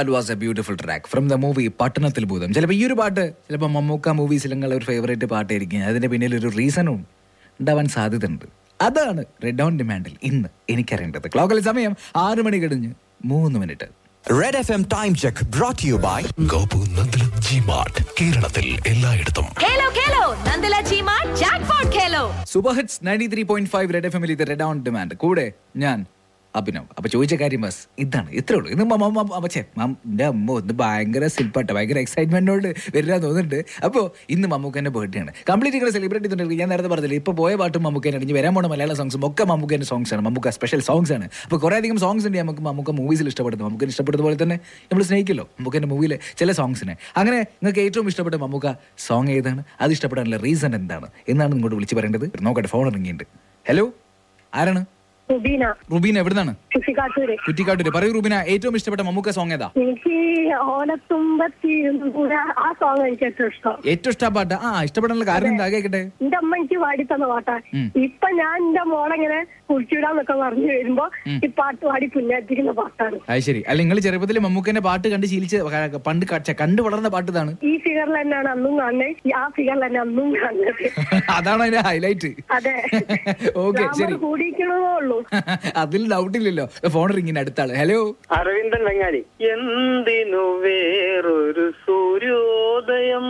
That was a beautiful track from the movie Pattanathil Bhootham ചിലപ്പോൾ ഈ ഒരു പാട്ട് ചിലപ്പോൾ മമ്മൂക്ക മൂവീസിലുള്ള ഒരു ഫേവറേറ്റ് പാട്ടായിരിക്കും അതിന്റെ പിന്നിൽ ഒരു റീസണും ഉണ്ടാവാൻ സാധ്യതയുണ്ട് അതാണ് റെഡ് ഓൺ ഡിമാൻഡിൽ ഇന്ന് എനിക്കറിയേണ്ടത് ക്ലോക്കിൽ സമയം ആറ് മണി കഴിഞ്ഞ് മൂന്ന് minute Red F M time check brought you by Gopu Nandilath G Mart കേരളത്തിൽ എല്ലായിടത്തും ഖേലോ ഖേലോ നന്ദല ചീമാ ജാക്ക്പോട്ട് ഖേലോ super hits ninety three point five Red F എമ്മിൽ ഇത് റെഡ് ഓൺ ഡിമാൻഡ് കൂടെ ഞാൻ അഭിനവ് അപ്പൊ ചോദിച്ച കാര്യം ബസ് ഇതാണ് ഇത്രേ ഉള്ളൂ ഇത് മമ്മ മമ്മ- അമ്മ ഛെ, മം- എൻ്റെ അമ്മ ഇത് ഭയങ്കര സിൽപ്പാട്ട ഭയങ്കര എക്സൈറ്റ്മെന്റോട് വരിക തോന്നുന്നുണ്ട് അപ്പോൾ ഇന്ന് മമ്മൂക്കൻ്റെ ബർത്ത്ഡേ ആണ് കംപ്ലീറ്റ് ഇങ്ങനെ സെലിബ്രേറ്റ് ചെയ്തിട്ടുണ്ട് ഞാൻ നേരത്തെ പറഞ്ഞില്ല ഇപ്പോൾ പോയ പാട്ടും മമ്മൂക്കനാണ് ഇനി വരാൻ പോണ മലയാള സോങ്സും ഒക്കെ മമ്മൂക്കൻ്റെ സോങ്സ് ആണ് മമ്മൂക്ക സ്പെഷ്യൽ സോങ്സ് ആണ് അപ്പോൾ കുറേ അധികം സോങ്സ് ഉണ്ട് നമുക്ക് മമ്മൂക്ക മൂവീസിൽ ഇഷ്ടപ്പെടുന്നത് മമ്മൂക്കൻ ഇഷ്ടപ്പെടുന്ന പോലെ തന്നെ നമ്മൾ സ്നേഹിക്കല്ലോ മമ്മൂക്കൻ്റെ മൂവിയിലെ ചില സോങ്സിനെ അങ്ങനെ നിങ്ങൾക്ക് ഏറ്റവും ഇഷ്ടപ്പെട്ട മമ്മൂക്ക സോങ് ഏതാണ് അത് ഇഷ്ടപ്പെടാനുള്ള റീസൺ എന്താണ് എന്നാണ് നിങ്ങളോട് വിളിച്ച് പറയേണ്ടത് നോക്കട്ടെ ഫോൺ ഇറങ്ങിയിട്ടുണ്ട് ഹലോ ആരാണ് റുബീന റുബീന എവിടുന്നാണ് കുട്ടിക്കാട്ടൂര് കുറ്റിക്കാട്ടൂര് പറയൂ റുബീന ഏറ്റവും ഇഷ്ടപ്പെട്ട മമ്മൂക്ക സോങ് ഏതാ എനിക്ക് ഓലത്തുമ്പത്തിരുന്നു കൂടെ ആ സോങ് എനിക്ക് ഏറ്റവും ഇഷ്ടം ഏറ്റവും ഇഷ്ട പാട്ട് ആ ഇഷ്ടപ്പെടാനുള്ള കാരണം എന്താ കേക്കട്ടെ എന്റെ അമ്മ എനിക്ക് പാടി തന്ന പാട്ടാ ഉം. ഇപ്പൊ ഞാൻ എന്റെ മോളെങ്ങനെ കുളിച്ചിടാന്നൊക്കെ പറഞ്ഞു വരുമ്പോ ഈ പാട്ട് പാടി പുണ്യാറ്റിക്കുന്ന പാട്ടാണ് അത് ശരി അല്ല നിങ്ങൾ ചെറുപ്പത്തിൽ മമ്മൂക്കന്റെ പാട്ട് കണ്ട് ശീലിച്ച് ക- പണ്ട് ക- ഛെ, കണ്ടു വളർന്ന പാട്ട് ഇതാണ് ഈ ഫിഗറിൽ തന്നെയാണ് അന്നും കാണുന്നത് ആ ഫിഗറിൽ തന്നെ അന്നും കാണുന്നത് അതാണ് അതിന്റെ ഹൈലൈറ്റ് അതെ ഓക്കെ ശരി കൂടിക്കണതേ ഉള്ളൂ അതിൽ ഡൗട്ട് ഇല്ലല്ലോ ഫോൺ റിങ്ങിന് അടുത്താള് ഹലോ അരവിന്ദൻ വെങ്ങാലി എന്തിനു വേറൊരു സൂര്യോദയം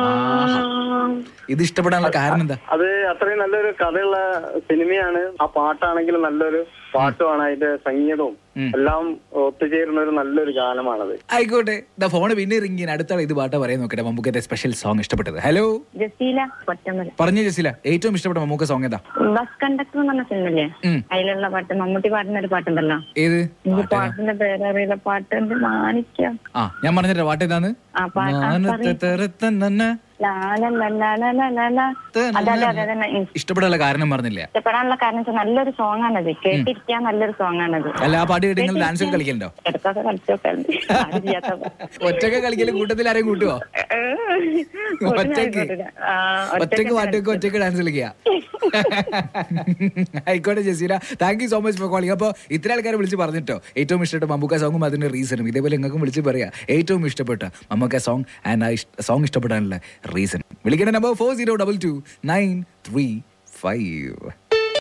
ഇത് ഇഷ്ടപ്പെടാനുള്ള കാരണം എന്താ അത് അത്രയും നല്ലൊരു കഥയുള്ള സിനിമയാണ് ആ പാട്ടാണെങ്കിലും നല്ലൊരു പാട്ടുമാണ് അതിന്റെ സംഗീതവും ഉം. എല്ലാം ഒത്തുചേരുന്ന ഒരു നല്ലൊരു ഗാനമാണത് ആയിക്കോട്ടെ ദാ ഫോൺ പിന്നെ റിങ്ങിന് അടുത്താൾ ഇത് പാട്ട് പറയാൻ നോക്കട്ടെ മമ്മൂക്കന്റെ സ്പെഷ്യൽ സോങ് ഇഷ്ടപ്പെട്ടത് ഹലോ ജസീല കൊറ്റമല പറഞ്ഞു ജസില ഏറ്റവും ഇഷ്ടപ്പെട്ട മമ്മൂക്ക സോങ് ഏതാ ബസ് കണ്ടക്ടർ എന്ന് പറഞ്ഞ സിനിമല്ലേ ഉം. അതിലുള്ള പാട്ട് മമ്മൂട്ടി പാടുന്ന ഒരു പാട്ടുണ്ടല്ലോ ഏത് എനിക്ക് പാട്ടിന്റെ പേരറിയില്ല പാട്ട് എന്ത് മാണിക്യം ആ ഞാൻ പറഞ്ഞിട്ട് പാട്ട് ഏതാന്ന് ആ പാട്ട് ആ, മാനത്തെ sorry. തെറുത്തന്നെ ലാലലലലലല. അതല്ലേ അതെ തന്നെ ഇഷ്ടപ്പെടാനുള്ള കാരണം പറഞ്ഞില്ല ഇഷ്ടപ്പെടാനുള്ള കാരണം വെച്ചാൽ നല്ലൊരു സോങ് ആണത് കേട്ടിരിക്കാൻ നല്ലൊരു സോങ് ആണത് അല്ല ആ പാട്ട് കേട്ട് നിങ്ങൾ ഡാൻസ് ഒക്കെ കളിക്കലുണ്ടോ ഇടക്കൊക്കെ കളിച്ചോക്കലുണ്ട് ആരും ചെയ്യാത്ത പോലെ. ഒറ്റക്ക് കളിക്കല് കൂട്ടത്തിൽ ആരെയും കൂട്ടുവോ ഒറ്റക്ക് ആ, ഒറ്റക്ക് പാട്ടൊക്കെ ഒറ്റക്ക് ഡാൻസ് കളിക്കുക ആയിക്കോട്ടെ Jaseela thank you so much for calling അപ്പോൾ ഇത്ര ആൾക്കാരെ വിളിച്ച് പറഞ്ഞിട്ടോ ഏറ്റവും ഇഷ്ടപ്പെട്ട മമ്മൂക്ക സോങ്ങും അതിന്റെ റീസണും ഇതേപോലെ നിങ്ങൾക്കും വിളിച്ച് പറയാ ഏറ്റവും ഇഷ്ടപ്പെട്ട മമ്മൂക്ക സോങ് ആൻഡ് ആ സോങ് ഇഷ്ടപ്പെടാനുള്ള റീസൺ വിളിക്കേണ്ട number four zero double two nine three five